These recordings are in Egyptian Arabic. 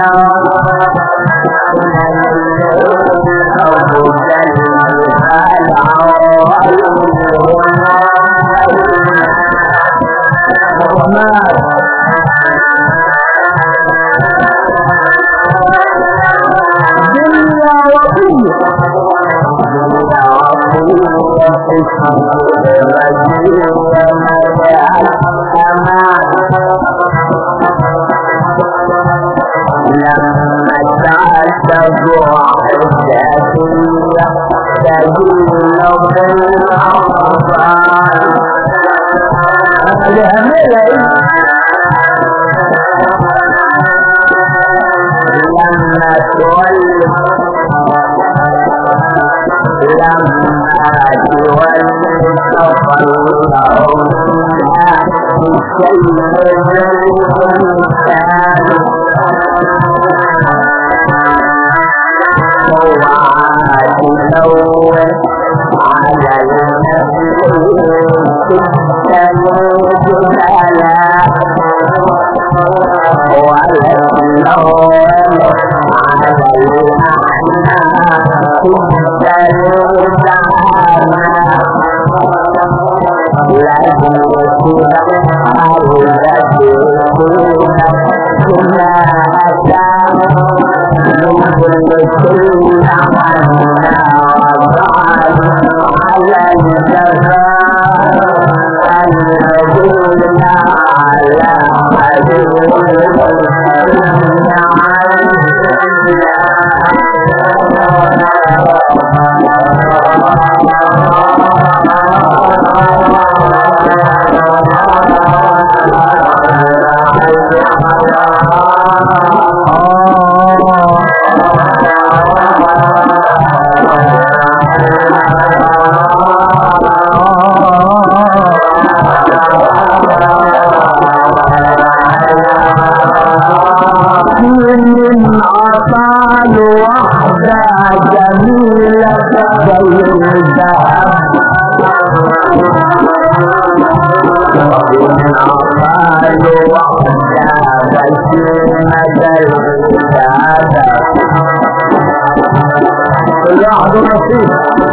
الواحد نصيب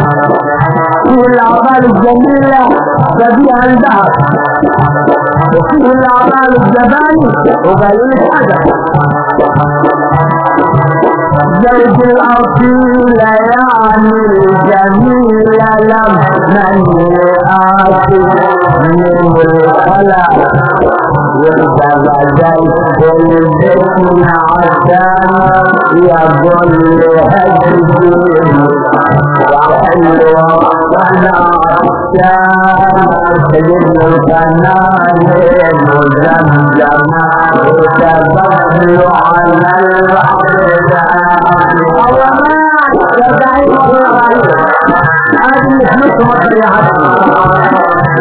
فيه الأعمال الجميلة تبيع الذهب وفيه الأعمال الزباني وقليل الأدب زوج الأصيل يعني الجميل لم من آتي من الخلق يتبدل بالبسم عشان يظل هجري وحلو وانا عشان تجد الفنان مزمزم تبدل على الأحزان أولا تدعي هذه حكمة يا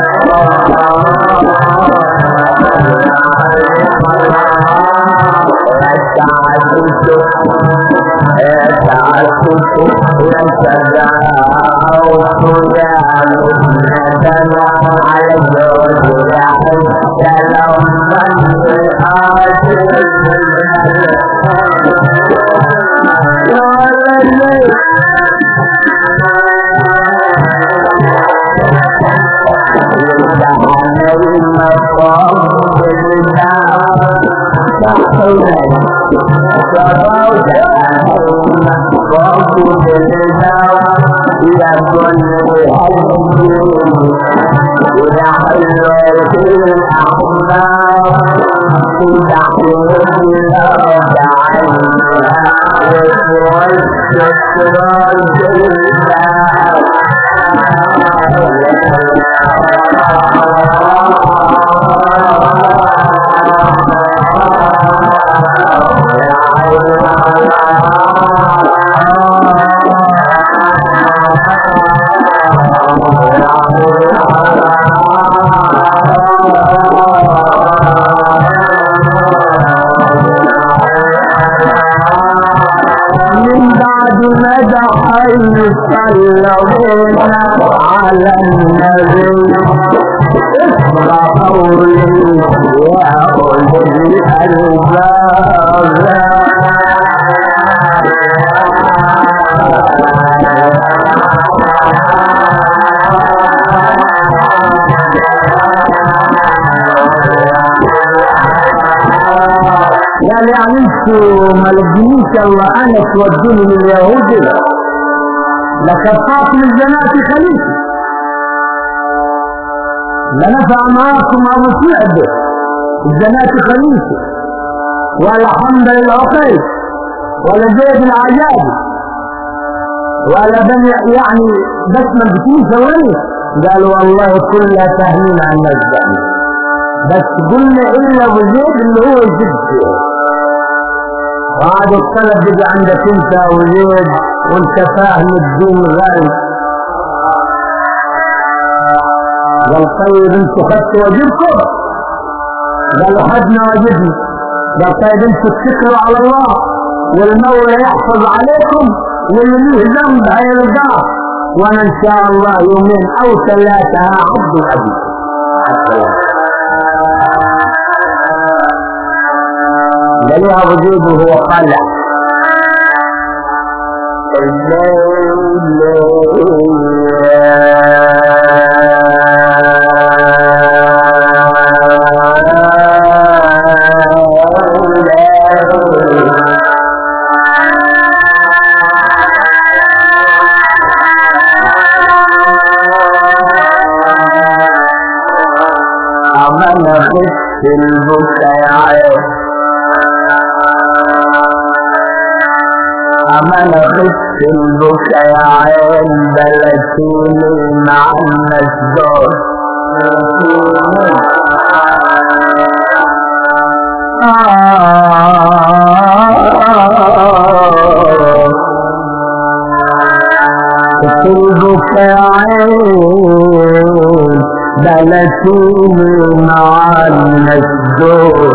من بعد مدح يصلون على النبي اسمع قولي يا أولي الألباب انتوا ما لقينيش الله انا تودوني لليهود لقد فاطم الزنات خليفه لنفع معاكم ابو سعد الزنات خليفه ولا حمد العقيل ولا زيد العجابي ولا بني يعني بس ما بتكون ثواني قالوا والله كلها تهمين عن الزعم بس قلنا الا ابو زيد اللي هو جد وهذا الطلب بيجي عندك انت يا ابو زيد وانت فاهم الدين غالي قال طيب انتوا خدتوا واجبكم قالوا خدنا واجبنا قال طيب انتوا اتكلوا على الله والمولى يحفظ عليكم واللي له ذنب هيرجعه وانا ان شاء الله يومين او ثلاثه عبد العزيز قال يا ابو زيد وهو طالع أمن خفت البكاء أمن خفت البكاء بلتيني مع المسجون قلبك عين بلتيني مع المسجون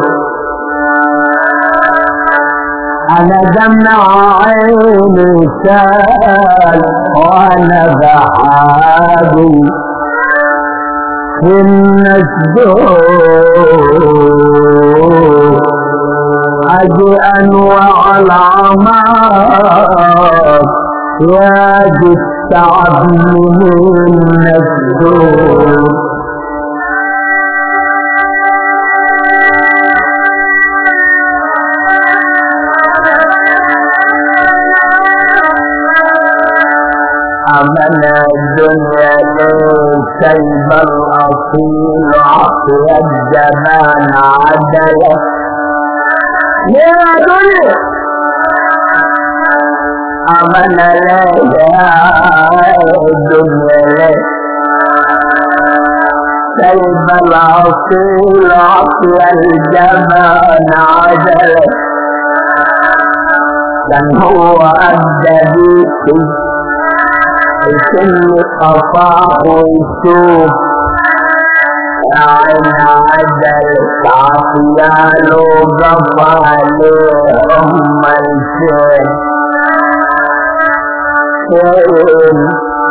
أنا دمع عيني سال وأنا بحابي في النسجون أجي أنواع العمار يا دي التعب من النسجون أمن الدنيا للكلب الأصيل عقل الزمان عدله يا دنيا أمن لها الدنيا لك كلب الأصيل عقل الزمان عدله كان هو أدى بيكي الكل قطع ويشوف عين عدل عطيان وقف عليهم الشيخ شيء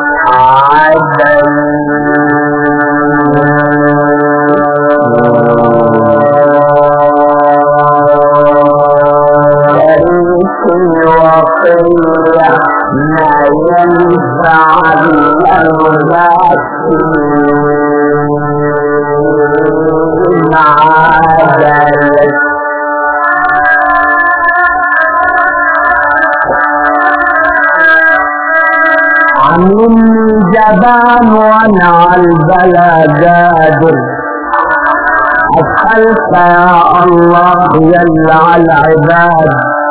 عدل شريكي وقية ما ينفع الأولاد عدل عاملني جبان وانا على البلا قادر اسألك يا الله يلا على العباد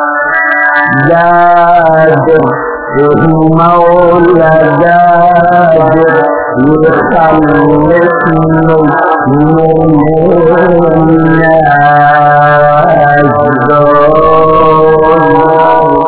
قادر المولى قادر يخلصني من الناس دول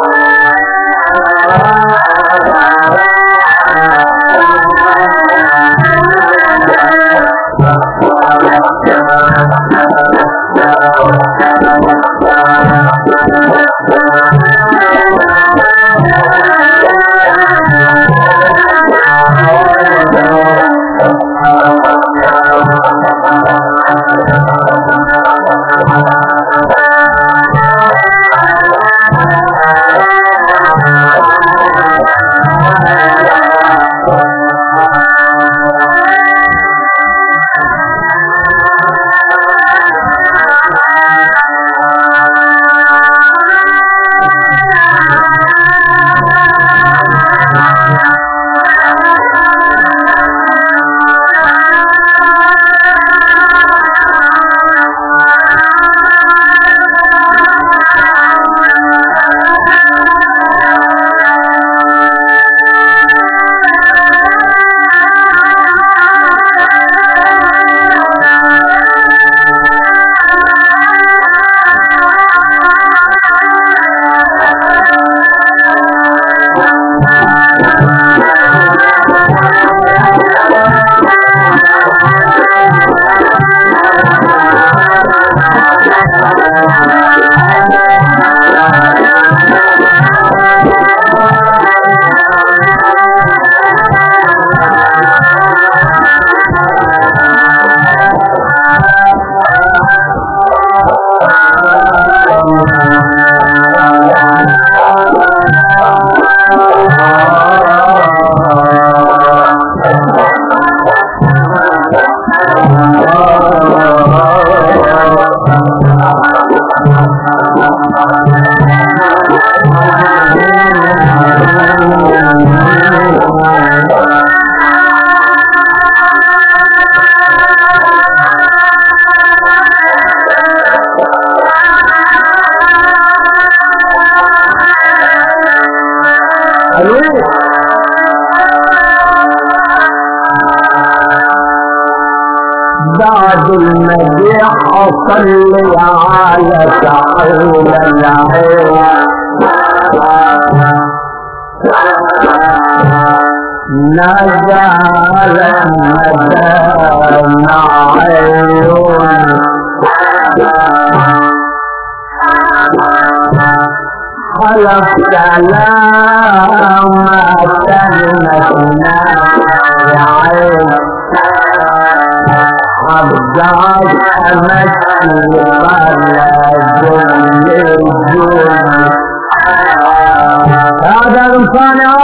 صل على سعيد العين نزل مدام عيون خلف كلامة نسنا يا عين عبدالله أمشي بلد الجون هذا الصانع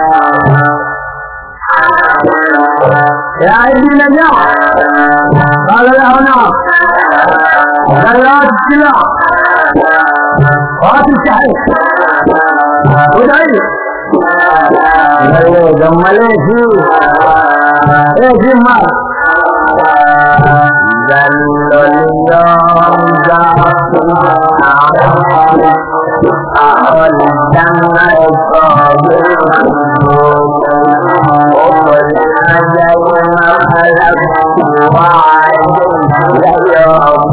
يا عيدي نجاح قال له نعم ذرات السلاح وهات التحريك ودعي قال له دم ليه فيه ايه في مال ذل اليوم جعفر أهل الدمع الصابر وقل أجل ما خلقت وعد ليوم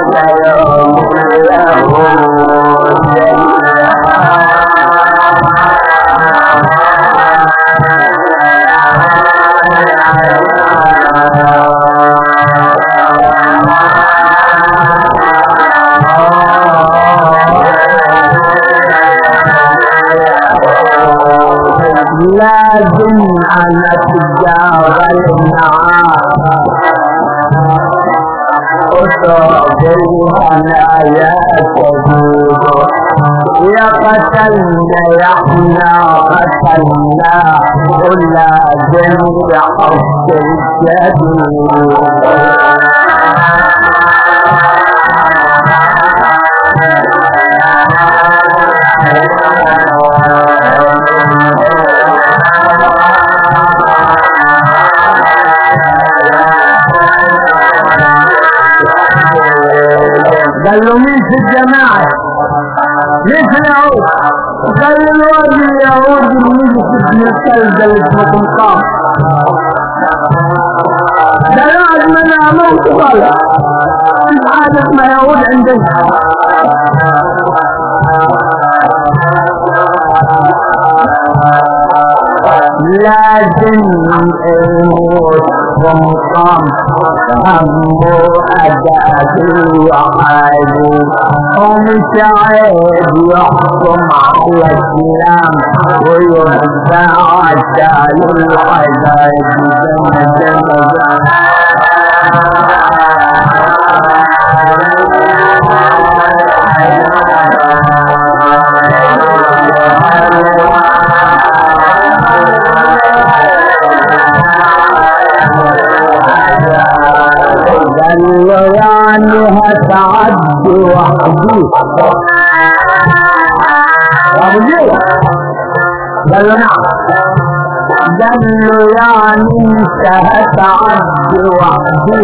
ليوم لازم أن أتجاوز النعام أصابها لا يتجوز يا قتلنا يا احنا قتلنا كل ذنب حق الجديد قال له مين في الجماعة مين في اليهود قال له الواد اليهود اللي يجي في اسم الكلب ده اللي اسمه قمقام ده بعد ما انا اموت طالع مش حاجة اسمها يهود عندنا لازم الموت ومقام همه أدابي وعادي ومش عيب يحكم على الكلام ويهدى عشان العذاب جنة جنة قال له يعني هتعدي وحدي يا ابو جيل قال له نعم قال له يعني انت هتعدي وحدي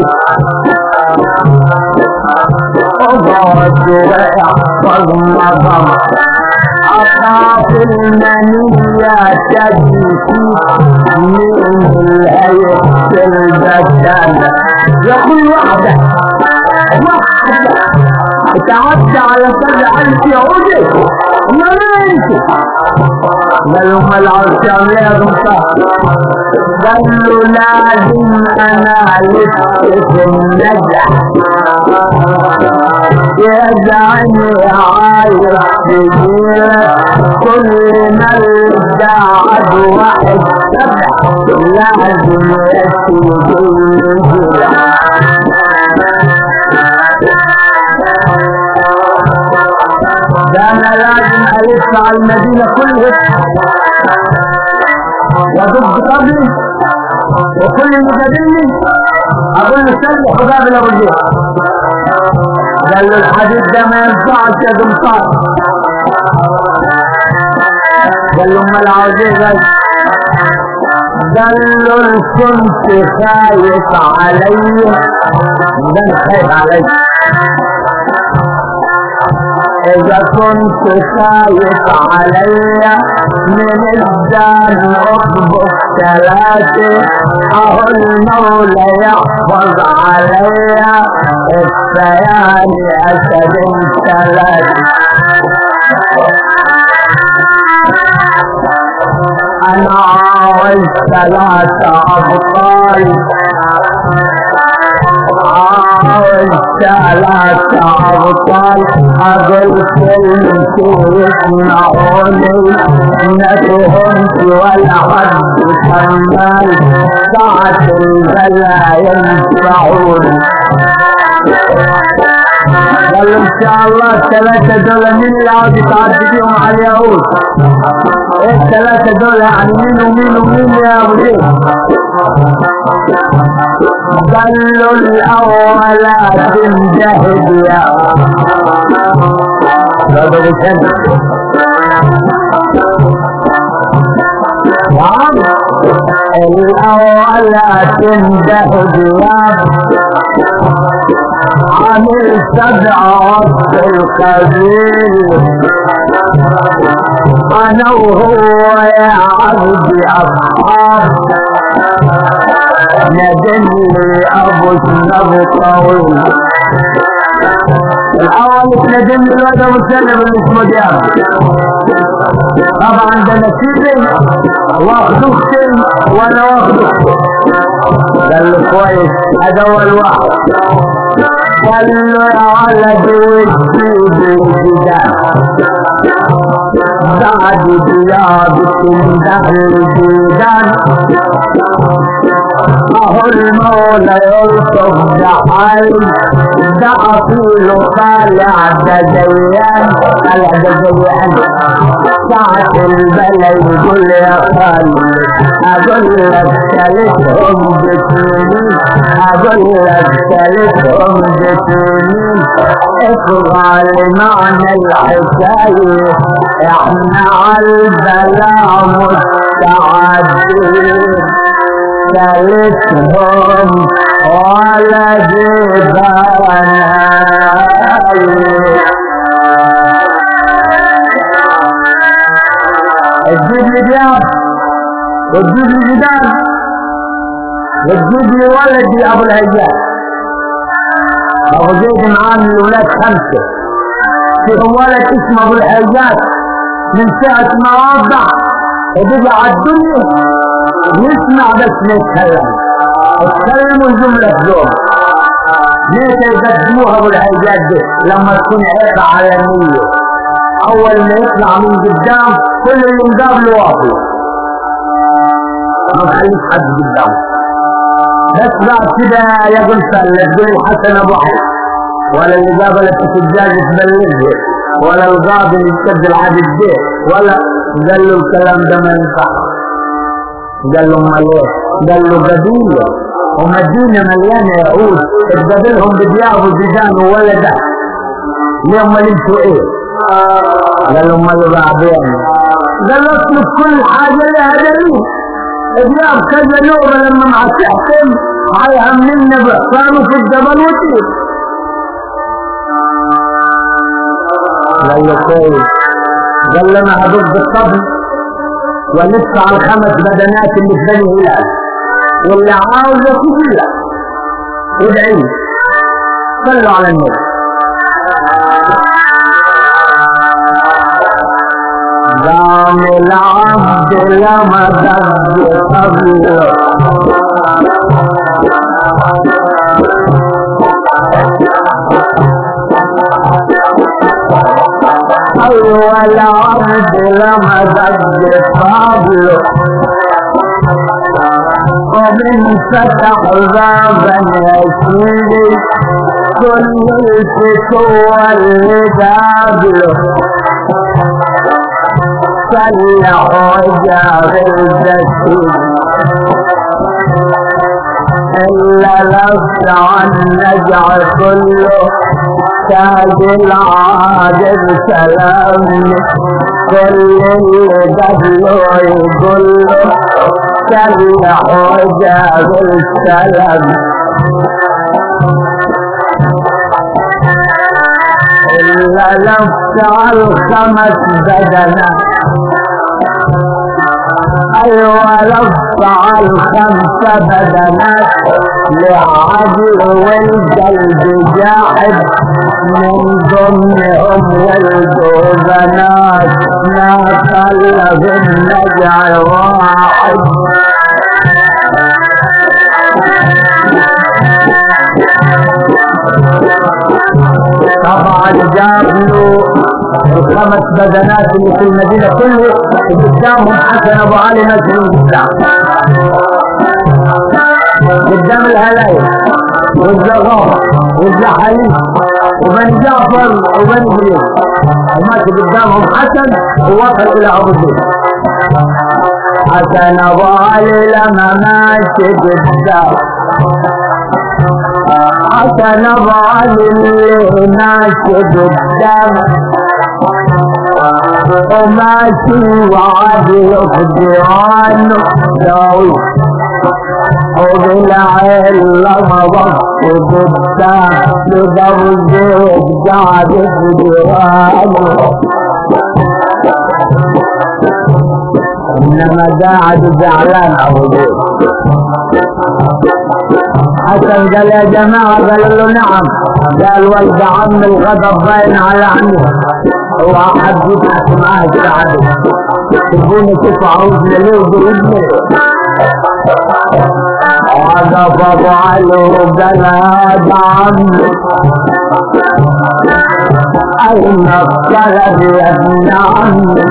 اقعد واحفظ نظم أخاف المنية تجي من الهيئة البدن يقول واحدة واحدة تعدى على سبع ألف يهودي ما انت قال له ما العرش عمليها بمصر قال له لازم انا لسه في النجح يجعلني عايش كبيرة كل ما القعد واحد سبع لازم يسيب الجلع ده انا لازم الف على المدينة كلها وضد قبلي وكل اللي قابلني اقول له سلح وقابل ابو الجيش قال له الحديث ده ما ينفعش يا قمصان قال له امال عاوز ايه قال قال له كنت خايف علي ده انا خايف علي إذا كنت خايف عليا من الدان أطبق ثلاثة أهو المولى يحفظ عليا الثياني أسد ثلاثة أنا عاوز ثلاثة أبطال عاوز ثلاثة أبطال أقول كلمة يسمعوني نتهم ولا حد كمال ساعة البلا ينفعوني قال ان شاء الله الثلاثة دول مين اللي عاوز يتعدي فيهم على اليهود ايه الثلاثة دول يعني مين ومين ومين يا ابو زيد قالوا الاول تنجهد يا هذا بسنة الأول تنجهد يا عامل سبعة القبيل انا وهو يا عبدي اصحاب ندني ابو النبي طويل الاول ندني الواد ابو سلم اللي اسمه دياب طبعا ده نسيبي واخد اختي وانا واخد اختي قال له كويس هذا اول واحد قال له يا ولد وجدي بالجدال بعد ديابة دهر الجيدان اهو المولى يوسف دعاي دعا فيه طالع دجيان طالع دجيان ساعة البلا يقول يا خالد اقول لك ثالثهم بسنين اقول لك ثالثهم بسنين افضل معنى الحكاية احنا عالبلا مستعدين ثالثهم ولا تجيب لي دياب وتجيب لي جدال وتجيب لي ولدي ابو الهيجان ابو زيد معاه من الولاد خمسه فيهم ولد اسمه ابو الهيجان من ساعه ما وضع وبقى على الدنيا يسمع بس ما يتكلم اتكلم الجمله في زور ليش يقدموها ابو الهيجات دي لما تكون عيبه على النيه اول ما يطلع من قدام كل اللي مقابله واطي ما تخليش حد قدامه بس بعد كده يا قلت تقول الحسن ابو احمد ولا اللي قابلك في الدجاج تبلغه ولا القاضي اللي يشد العدد ده ولا قال له الكلام ده ما ينفعش قال له امال ايه؟ قال له قبيله ومدينه مليانه يهود تقابلهم بدياب وزيدان وولده ليه امال انتوا ايه؟ قال له امال بعدين قال له اطلب كل حاجه لها دليل دياب كذا نوبه لما مع تحكم هيهمنا بحصانه في الجبل وطير قال له كويس قال له انا هضد الطبل وندفع الخمس بدنات اللي في بني هلال واللي عاوزه كله ادعي لي. صلوا على النبي دام العبد لما دب قبله أول عبد لما دب قبله ومن فتح بابا يسيري كل الفتوى اللي قابله صلح وجاب الجسيم إلا لفت عن نجع كله تاج العادل سلام كل اللي قبله يقول له صلح وجاب السلام إلا ولفت على الخمس بدنات ايوه لفت على الخمس بدنات لعدل والقلب جاحد من ضمنهم ولد وبنات ما خلف النجع واحد طبعا جاب له الخمس بدنات اللي في المدينة كله قدامهم حسن ابو علي مسجد قدام قدام الهلايل والزغار والزحاليل وبن جعفر وبن ابراهيم وماشي قدامهم حسن ووصل الى ابو زيد حسن ابو علي لما ماشي قدام حسن ابو علي اللي ماشي قدام وماشي وعدي يخدعان داوي وبالعين لما بص قدام لدو زيد قاعد يخدعان انما قاعد زعلان ابو زيد حسن قال يا جماعة قالوا له نعم قال ولد عم الغضب باين على عمه هو حد يضحك معاه السعادة تبوني كيف عاوز ليه وبرجلي غضب ابو علي وقال هذا عمي أين الطلب يا ابن عمي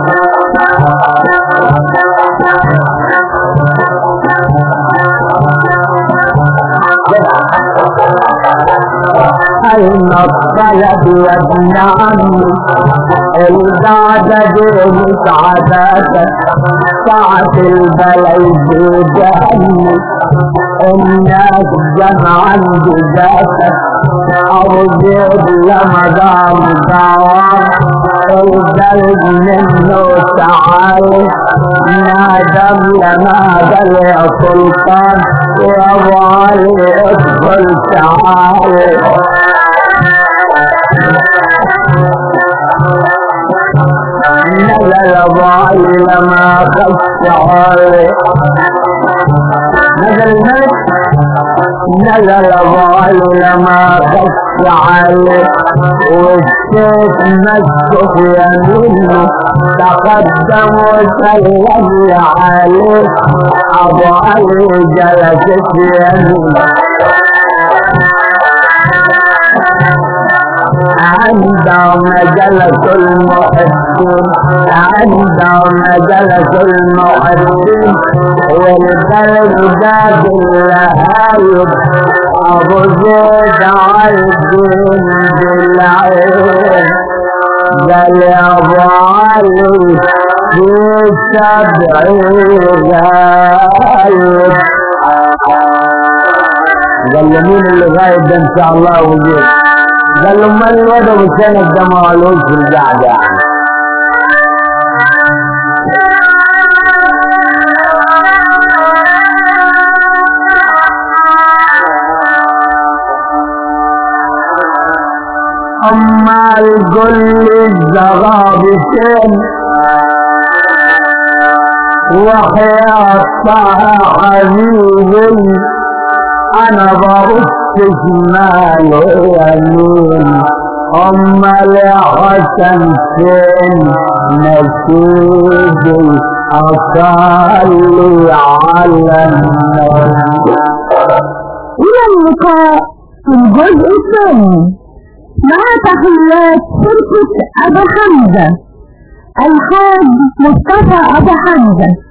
أين الطلب يا ابن عمي القعدة دي مسعداتك ساعة البلا يزيدني الناس جمعا بذاتك أو زيد لما دام دعوان القلب منه تعالي نادم لما قال يا سلطان يا ابو علي ادخل تعالي نزل ابو علي لما خش علي نزل الملك نزل ابو علي لما خش علي والسيف مسك يمينه تقدم وسلم عليه ابو علي جلس في يمينه عندهم جلس المحبين عندهم جلس المحبين والقلب ذات اللهايب ابو زيد عالدين بالعين قال يا ابو علي في سبع غايب قال له مين اللي غايب ده ان شاء الله وزيد قال له امال الواد ابو سند ده ما قالوش في القعده يعني اما الكل الزغابتين وحياة حبيبي انا برص شمال ويمين اما الحسن فين نسيبي اصلي على النبي إلى اللقاء في الجزء الثاني مع تحيات شركة أبو حمزة الحاج مصطفى أبو حمزة